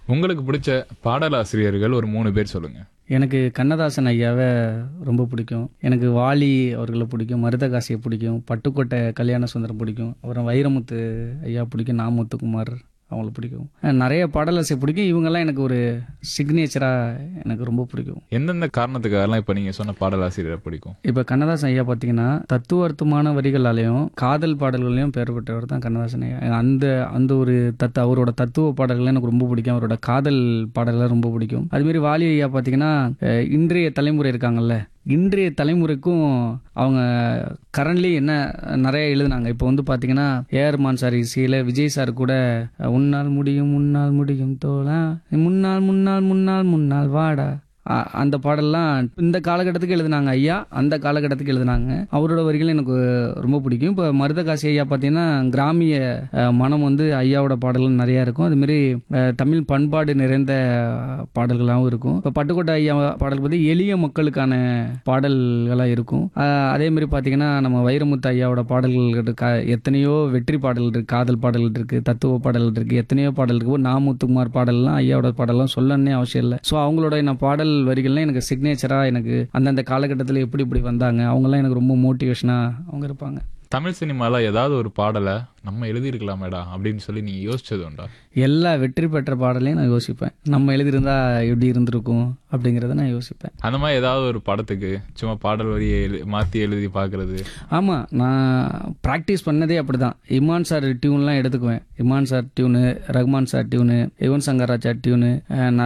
உங்களுக்கு பிடிச்ச பாடலாசிரியர்கள் ஒரு மூணு பேர் சொல்லுங்க எனக்கு கண்ணதாசன் ஐயாவை ரொம்ப பிடிக்கும் எனக்கு வாலி அவர்களை பிடிக்கும் மருதகாசியை பிடிக்கும் பட்டுக்கோட்டை கல்யாண சுந்தரம் பிடிக்கும் அப்புறம் வைரமுத்து ஐயா பிடிக்கும் நாமுத்துக்குமார் அவங்கள பிடிக்கும் அஹ் நிறைய பாடலாசை பிடிக்கும் இவங்கெல்லாம் எனக்கு ஒரு சிக்னேச்சராக எனக்கு ரொம்ப பிடிக்கும் எந்தெந்த காரணத்துக்காகலாம் இப்போ நீங்க சொன்ன பாடலாசிரியரை பிடிக்கும் இப்போ கண்ணதாசன் ஐயா பார்த்தீங்கன்னா தத்துவார்த்தமான வரிகளாலையும் காதல் பாடல்களையும் பெயர் பெற்றவர் தான் கண்ணதாசன் ஐயா அந்த அந்த ஒரு தத்து அவரோட தத்துவ பாடல்கள் எனக்கு ரொம்ப பிடிக்கும் அவரோட காதல் பாடல்கள் ரொம்ப பிடிக்கும் அதுமாரி வாலி ஐயா பார்த்தீங்கன்னா அஹ், இன்றைய தலைமுறை இருக்காங்கல்ல இன்றைய தலைமுறைக்கும் அவங்க கரண்ட்லி என்ன நிறைய எழுதுனாங்க இப்போ வந்து பார்த்தீங்கன்னா ஏஆர் மான் சார் இசையில் விஜய் சார் கூட அஹ், உன்னால் முடியும் முன்னால் முடியும் தோழா முன்னால் முன்னால் முன்னால் முன்னால் வாடா அ- அந்த பாடல்லாம் இந்த காலகட்டத்துக்கு எழுதுனாங்க ஐயா அந்த காலகட்டத்துக்கு எழுதுனாங்க அவரோட வரிகள் எனக்கு ரொம்ப பிடிக்கும் இப்போ மருதகாசி ஐயா பார்த்தீங்கன்னா கிராமிய அஹ், மனம் வந்து ஐயாவோட பாடல்கள் நிறையா இருக்கும் அதுமாரி அஹ், தமிழ் பண்பாடு நிறைந்த பாடல்களாகவும் இருக்கும் இப்போ பட்டுக்கோட்டை ஐயா பாடல் பற்றி எளிய மக்களுக்கான பாடல்களாக இருக்கும் அஹ், அதே மாதிரி பார்த்தீங்கன்னா நம்ம வைரமுத்து ஐயாவோட பாடல்கள் இருக்கு. எத்தனையோ வெற்றி பாடல்கள் இருக்கு காதல் பாடல்கள் இருக்கு தத்துவ பாடல்கள் இருக்கு எத்தனையோ பாடல் இருக்கு நாமுத்துக்குமார் பாடல்லாம் ஐயாவோட பாடலாம் சொல்லணும்னே அவசியம் இல்லை ஸோ அவங்களோட என்ன பாடல் வரிகள்லாம் எனக்கு சிக்னேச்சராக எனக்கு அந்தந்த காலகட்டத்தில் எப்படி இப்படி வந்தாங்க அவங்கெல்லாம் எனக்கு ரொம்ப மோட்டிவேஷனாக அவங்க இருப்பாங்க தமிழ் சினிமால ஏதாவது ஒரு பாடலை நம்ம எழுதியிருக்கலாமேடா அப்படின்னு சொல்லி நீங்க யோசிச்சது உண்டா எல்லா வெற்றி பெற்ற பாடலையும் நான் யோசிப்பேன் நம்ம எழுதியிருந்தா எப்படி இருந்திருக்கும் அப்படிங்கிறத நான் யோசிப்பேன் அந்த மாதிரி ஏதாவது ஒரு படத்துக்கு சும்மா பாடல் வரியை எழு மாத்தி எழுதி பார்க்கிறது ஆமாம் நான் ப்ராக்டிஸ் பண்ணதே அப்படி தான் இமான் சார் டியூன்லாம் எடுத்துக்குவேன் Imman sir tune Rahman sir tune Yuvan Shankar Raja tune